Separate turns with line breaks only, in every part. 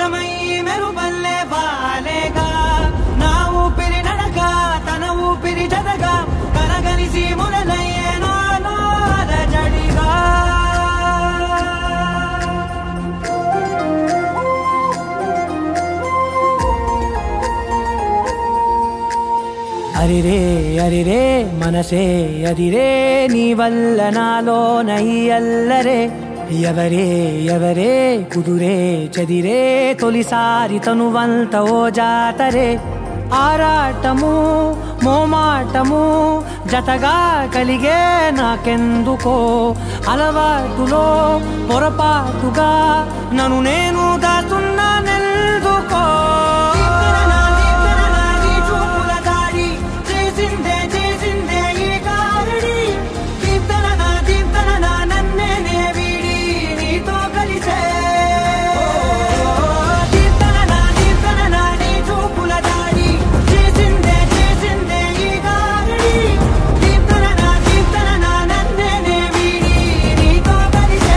మేఘమై మెరుపల్లే వాలేగా నా ఊపిరి నడక తన ఊపిరి జతగా కలగలిసి మొదలయ్యే నాలో అలజడిగా అరిరే అరిరే మనసే అరిరే నీ వల్ల నాలో నై అల్లరే ఎవరే ఎవరే కుదురే చదిరే తొలిసారి తనువంత ఓ జాతరే ఆరాటము మోమాటము జతగా కలిగే నాకెందుకో అలవాటులో పొరపాటుగా నన్ను నేను దాస్తున్నా నెల్దుకో చూపుల దాడి చేసిందే చేసిందే ఈ కారడి దీప్తన నా దీప్తన నా నన్నే నే వీడి నీతో కలిసే దీప్తన నా దీప్తన నా నీ చూపుల దాడి చేసిందే చేసిందే ఈ కారడి దీప్తన నా దీప్తన నా నన్నే నే వీడి నీతో కలిసే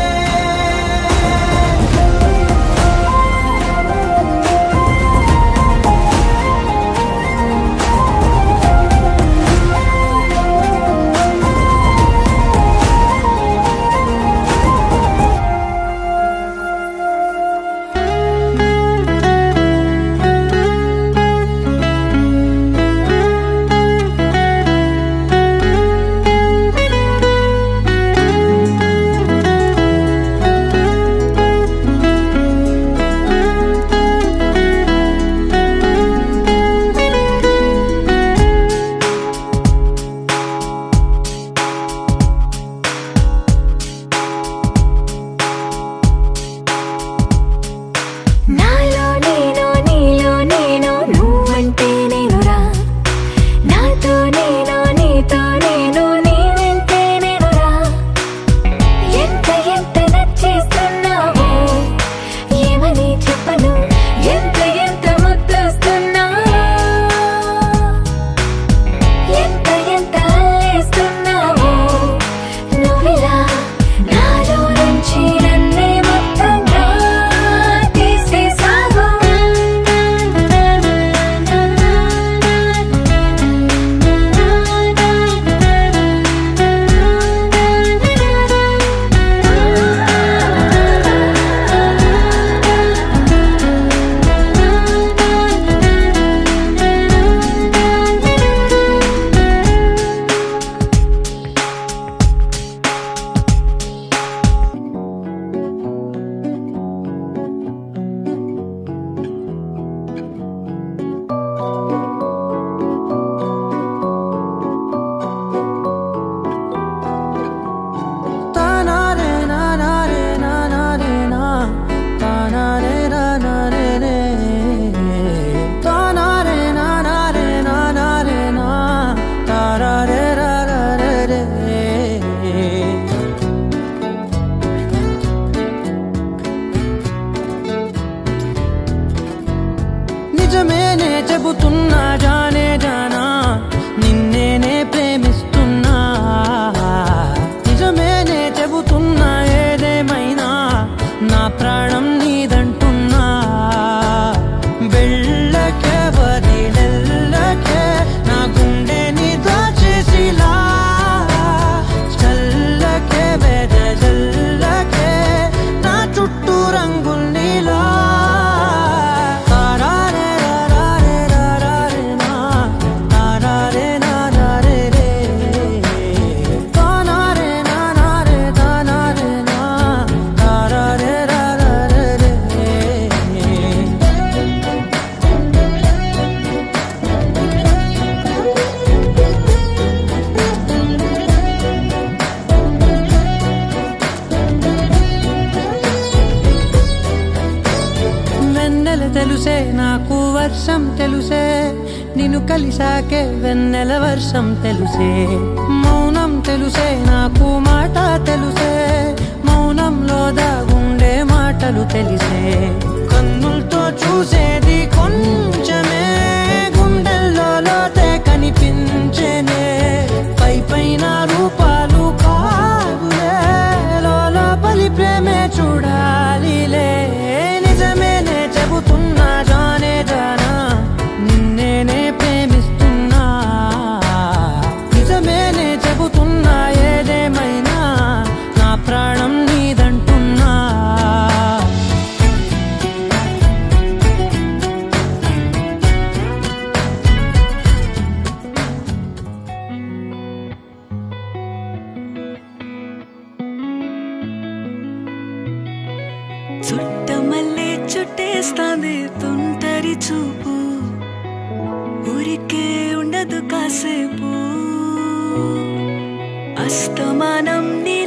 నాలో నేను నీలో నేను నువ్వంటే నేనురా నాతో నేను నీతో నేను నీ వెంటే నేనురా ఎంత ఎంత నచ్చేస్తున్నావో ఏమని చెప్పను ఎంత ఎంత ముద్దొస్తున్నావో ఎంత ఎంత అల్లేస్తున్నావో నువ్విలా నాలో నుంచి నన్నే మొత్తంగా తీసేసావు
తానారే నానారే నానారే నా తానారే నానారే రే తానారే నానారే నానారే నా తారారే రారారే రే నిజమేనే చెబుతున్నా జానే జానా నిన్నేనే ప్రేమిస్తున్నా నిజమేనే చెబుతున్నా ఏదేమైనా నా ప్రాణం నీదంటున్నా వెళ్ళకే వదిలెల్లకే నా గుండె నీ దాచేసిలా చల్లకే వెదజల్లకే నా చుట్టూ రంగులు నీలా తారారే రారారే రారారే నా తారారే నానారే రే తానారే నానారే తానారే నా తారారే రారారే రే వెన్నెల తెలుసే నాకు వర్షం తెలుసే నిన్ను కలిసాకే వెన్నెల వర్షం తెలుసే మౌనం తెలుసే నాకు మాట తెలుసే మౌనంలో దాగుండే మాటలు తెలిసే కన్నులతో చూసేది కొంచెమే గుండెల్లో లోతే కనిపించేనే పై పైన రూపాలు కాదులే లోపలి ప్రేమే చూడాలిలే నిజమేనే చుట్టమల్లే చుట్టేస్తాంది తుంటరి చూపు ఊరికే ఉండదు కాసేపు అస్తమానం నీ